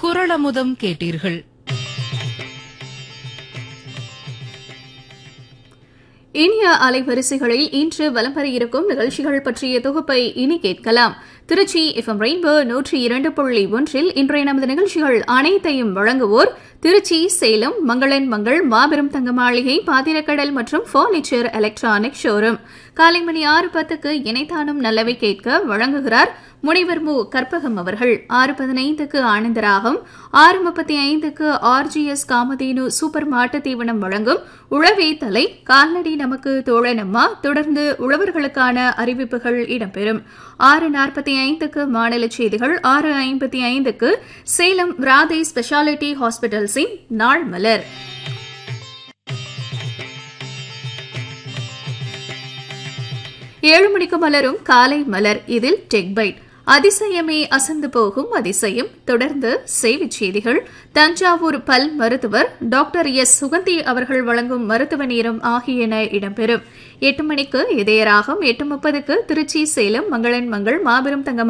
குரளமுதம் கேட்டீர்கள் இனிய அலைவரிசைகளில் இன்று வலம் வர இருக்கும் நிகழ்ச்சிகள் பற்றிய தொகுப்பை இனி கேட்கலாம் திருச்சி எஃப்எம் ரெயின்போ நூற்றி இரண்டு புள்ளி ஒன்றில் இன்றைய நமது நிகழ்ச்சிகள் அனைத்தையும் வழங்குவோர் திருச்சி சேலம் மங்களன் மங்கள் மாபெரும் தங்க மாளிகை பாத்திரக்கடல் மற்றும் பர்னிச்சர் எலக்ட்ரானிக் ஷோரூம் காலை மணி ஆறு பத்துக்கு இணைத்தானும் நல்லவை கேட்க வழங்குகிறார் முனைவர் மு கற்பகம் அவர்கள் ஆறு பதினைந்துக்கு ஆனந்தராகம் ஆறு முப்பத்தி ஐந்துக்கு ஆர்ஜிஎஸ் காமதேனு சூப்பர் மாட்டு தீவனம் வழங்கும் உழவே தலை கால்நடை நமக்கு தோழனம்மா தொடர்ந்து உழவர்களுக்கான அறிவிப்புகள் இடம்பெறும் ஆறு நாற்பத்தி ஐந்துக்கு மாநில செய்திகள் ஆறு ஐம்பத்தி ஐந்துக்கு சேலம் ராதே ஸ்பெஷாலிட்டி ஹாஸ்பிட்டல்ஸின் நாள் மலர் ஏழு மணிக்கு மலரும் காலை மலர் இதில் டெக் பைட் அதிசயமே அசந்து போகும் அதிசயம் தொடர்ந்து செய்திச் செய்திகள் தஞ்சாவூர் பல் மருத்துவர் டாக்டர் எஸ் சுகந்தி அவர்கள் வழங்கும் மருத்துவ நேரம் ஆகியன இடம்பெறும் எட்டு மணிக்கு இதயராகம் எட்டு முப்பதுக்கு திருச்சி சேலம் மங்களன் மங்கள் மாபெரும் தங்க